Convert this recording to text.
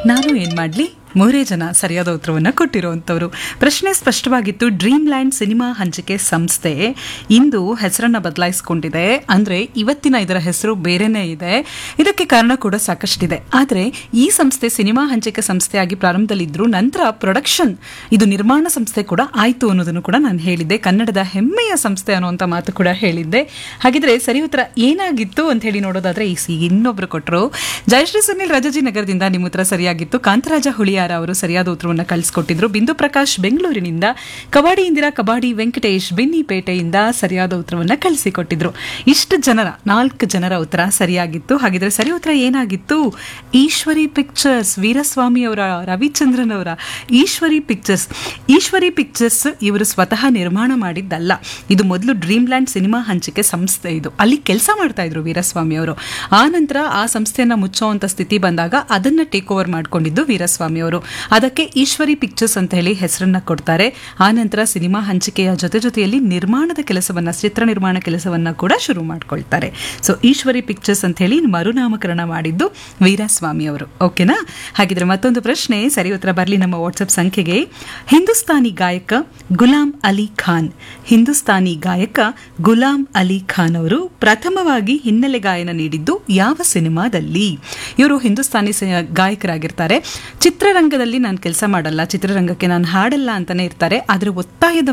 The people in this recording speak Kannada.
ನಾನು ಏನ್ ಮಾಡ್ಲಿ ಮೂರೇ ಜನ ಸರಿಯಾದ ಉತ್ತರವನ್ನು ಕೊಟ್ಟಿರುವಂಥವ್ರು ಪ್ರಶ್ನೆ ಸ್ಪಷ್ಟವಾಗಿತ್ತು ಡ್ರೀಮ್ ಲ್ಯಾಂಡ್ ಸಿನಿಮಾ ಹಂಚಿಕೆ ಸಂಸ್ಥೆ ಇಂದು ಹೆಸರನ್ನ ಬದಲಾಯಿಸಿಕೊಂಡಿದೆ ಅಂದ್ರೆ ಇವತ್ತಿನ ಇದರ ಹೆಸರು ಬೇರೆನೇ ಇದೆ ಇದಕ್ಕೆ ಕಾರಣ ಕೂಡ ಸಾಕಷ್ಟಿದೆ ಆದರೆ ಈ ಸಂಸ್ಥೆ ಸಿನಿಮಾ ಹಂಚಿಕೆ ಸಂಸ್ಥೆಯಾಗಿ ಪ್ರಾರಂಭದಲ್ಲಿದ್ರು ನಂತರ ಪ್ರೊಡಕ್ಷನ್ ಇದು ನಿರ್ಮಾಣ ಸಂಸ್ಥೆ ಕೂಡ ಆಯ್ತು ಅನ್ನೋದನ್ನು ಕೂಡ ನಾನು ಹೇಳಿದ್ದೆ ಕನ್ನಡದ ಹೆಮ್ಮೆಯ ಸಂಸ್ಥೆ ಅನ್ನುವಂಥ ಮಾತು ಕೂಡ ಹೇಳಿದ್ದೆ ಹಾಗಿದ್ರೆ ಸರಿ ಉತ್ತರ ಏನಾಗಿತ್ತು ಅಂತ ಹೇಳಿ ನೋಡೋದಾದ್ರೆ ಈ ಸಿ ಇನ್ನೊಬ್ರು ಕೊಟ್ಟರು ಜಯಶ್ರೀ ಸುನಿಲ್ ರಾಜಾಜಿ ನಗರದಿಂದ ನಿಮ್ಮ ಉತ್ತರ ಸರಿಯಾಗಿತ್ತು ಕಾಂತರಾಜ ಹುಳಿಯಾರ ಅವರು ಸರಿಯಾದ ಉತ್ತರವನ್ನು ಕಳಿಸ್ಕೊಟ್ಟಿದ್ರು ಬಿಂದು ಪ್ರಕಾಶ್ ಬೆಂಗಳೂರಿನಿಂದ ಕಬಾಡಿ ಇಂದಿರಾ ಕಬಾಡಿ ವೆಂಕಟೇಶ್ ಬಿನ್ನಿಪೇಟೆಯಿಂದ ಸರಿಯಾದ ಉತ್ತರವನ್ನು ಕಳಿಸಿಕೊಟ್ಟಿದ್ರು ಇಷ್ಟು ಜನರ ನಾಲ್ಕು ಜನರ ಉತ್ತರ ಸರಿಯಾಗಿತ್ತು ಹಾಗಿದ್ರೆ ಸರಿ ಉತ್ತರ ಏನಾಗಿತ್ತು ಈಶ್ವರಿ ಪಿಕ್ಚರ್ಸ್ ವೀರಸ್ವಾಮಿ ಅವರ ರವಿಚಂದ್ರನ್ ಅವರ ಈಶ್ವರಿ ಪಿಕ್ಚರ್ಸ್ ಈಶ್ವರಿ ಪಿಕ್ಚರ್ಸ್ ಇವರು ಸ್ವತಃ ನಿರ್ಮಾಣ ಮಾಡಿದ್ದಲ್ಲ ಇದು ಮೊದಲು ಡ್ರೀಮ್ ಲ್ಯಾಂಡ್ ಸಿನಿಮಾ ಹಂಚಿಕೆ ಸಂಸ್ಥೆ ಇದು ಅಲ್ಲಿ ಕೆಲಸ ಮಾಡ್ತಾ ಇದ್ರು ವೀರಸ್ವಾಮಿ ಅವರು ಆ ನಂತರ ಆ ಸಂಸ್ಥೆಯನ್ನ ಮುಚ್ಚುವಂತ ಸ್ಥಿತಿ ಬಂದಾಗ ಅದನ್ನ ಟೇಕ್ ಓವರ್ ಮಾಡ್ಕೊಂಡಿದ್ದು ವೀರಸ್ವಾಮಿ ಅವರು ಅದಕ್ಕೆ ಈಶ್ವರಿ ಪಿಕ್ಚರ್ಸ್ ಅಂತ ಹೇಳಿ ಹೆಸರನ್ನ ಕೊಡ್ತಾರೆ ಆ ನಂತರ ಸಿನಿಮಾ ಹಂಚಿಕೆಯ ಜೊತೆ ಜೊತೆಯಲ್ಲಿ ನಿರ್ಮಾಣದ ಕೆಲಸವನ್ನ ಚಿತ್ರ ನಿರ್ಮಾಣ ಕೆಲಸವನ್ನ ಕೂಡ ಶುರು ಮಾಡ್ಕೊಳ್ತಾರೆ ಸೊ ಈಶ್ವರಿ ಪಿಕ್ಚರ್ಸ್ ಅಂತ ಹೇಳಿ ಮರುನಾಮಕರಣ ಮಾಡಿದ್ದು ವೀರಸ್ವಾಮಿ ಅವರು ಓಕೆನಾ ಹಾಗಿದ್ರೆ ಮತ್ತೊಂದು ಪ್ರಶ್ನೆ ಸರಿ ಉತ್ತರ ಬರಲಿ ನಮ್ಮ ವಾಟ್ಸಪ್ ಸಂಖ್ಯೆಗೆ ಹಿಂದೂಸ್ತಾನಿ ಗಾಯಕ ಗುಲಾಂ ಅಲಿ ಖಾನ್ ಹಿಂದೂಸ್ತಾನಿ ಗಾಯಕ ಗುಲಾಂ ಅಲಿ ಖಾನ್ ಅವರು ಪ್ರಥಮವಾಗಿ ಹಿನ್ನೆಲೆ ಗಾಯನ ನೀಡಿದ್ದು ಯಾವ ಸಿನಿಮಾದಲ್ಲಿ ಇವರು ಹಿಂದೂಸ್ತಾನಿ ಸ- ಗಾಯಕರಾಗಿರ್ತಾರೆ ಚಿತ್ರರಂಗದಲ್ಲಿ ನಾನು ಕೆಲಸ ಮಾಡಲ್ಲ ಚಿತ್ರರಂಗಕ್ಕೆ ನಾನು ಹಾಡಲ್ಲ ಅಂತಾನೆ ಇರ್ತಾರೆ ಆದರೆ ಒತ್ತಾಯದ